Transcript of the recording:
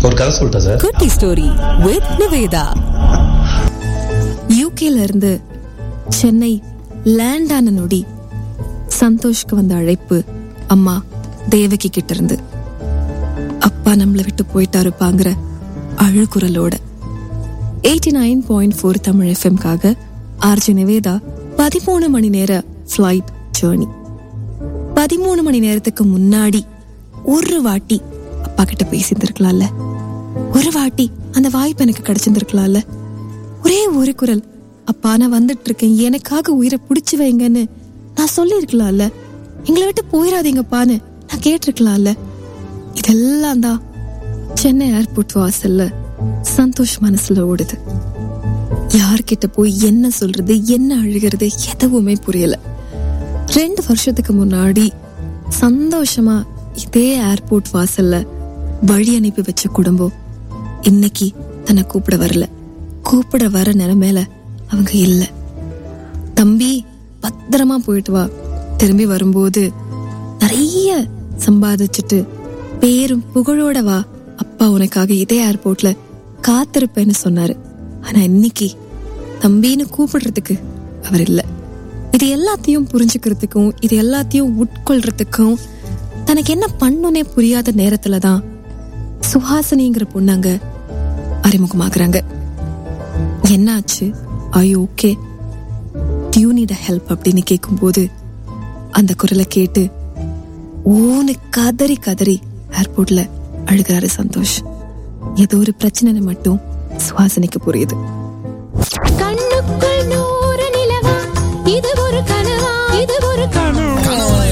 ஒரு கதை சொல்லிட்டேன் சார் குட்டி ஸ்டோரி வித் நிவேதா யூகேல இருந்து சென்னை லேண்ட் ஆன நொடி சந்தோஷ்க்கு வந்த அழைப்பு அம்மா தேவகி கிட்ட இருந்து அப்பா நம்மளை விட்டு போயிட்டாருப்பாங்கிற அழுகுரலோட eighty nine point four Tamil எஃப்எம்காக ஆர்ஜி நிவேதா பதிமூணு மணி நேர ஃப்ளைட் ஜேர்னி பதிமூணு மணி நேரத்துக்கு முன்னாடி ஒரு வாட்டி அப்பா கிட்ட பேசியிருந்திருக்கலாம்ல ஒரு வாட்டி அந்த வாய்ப்பு எனக்கு கிடைச்சிருந்திருக்கலாம்ல ஒரே ஒரு குரல் அப்பா நான் வந்துட்டு இருக்கேன் எனக்காக உயிரை பிடிச்சு வைங்கன்னு நான் சொல்லியிருக்கலாம்ல எங்களை விட்டு போயிடாதீங்கப்பான்னு நான் கேட்டிருக்கலாம்ல இதெல்லாம் தான் சென்னை ஏர்போர்ட் வாசல்ல சந்தோஷ் மனசுல ஓடுது யார்கிட்ட போய் என்ன சொல்றது என்ன அழுகிறது எதுவுமே புரியல ரெண்டு வருஷத்துக்கு முன்னாடி சந்தோஷமா இதே ஏர்போர்ட் வாசல்ல வழி அனுப்பி வச்ச குடும்பம் இன்னைக்கு தன்னை கூப்பிட வரல கூப்பிட வர நிலைமையில அவங்க இல்ல தம்பி பத்திரமா போயிட்டு வா திரும்பி வரும்போது நிறைய சம்பாதிச்சுட்டு பேரும் புகழோட வா அப்பா உனக்காக இதே ஏர்போர்ட்ல காத்திருப்பேன்னு சொன்னாரு ஆனா இன்னைக்கு தம்பின்னு கூப்பிடுறதுக்கு அவர் இல்ல இது எல்லாத்தையும் புரிஞ்சுக்கிறதுக்கும் இது எல்லாத்தையும் உட்கொள்றதுக்கும் தனக்கு என்ன பண்ணுனே புரியாத நேரத்துல தான் சுஹாசினிங்கிற பொண்ணாங்க அறிமுகமாகறாங்க என்னாச்சு I okay do you need help அப்படின்னு கேட்கும்போது அந்த குரலை கேட்டு ஓன்னு கதறி கதறி ஏர்போர்ட்ல அழுகிறாரு சந்தோஷ் ஏதோ ஒரு பிரச்சனை மட்டும் சுஹாசினிக்கு புரியுது கண்ணுக்குள் நூறு நிலவா இது ஒரு கனவா இது ஒரு கனவா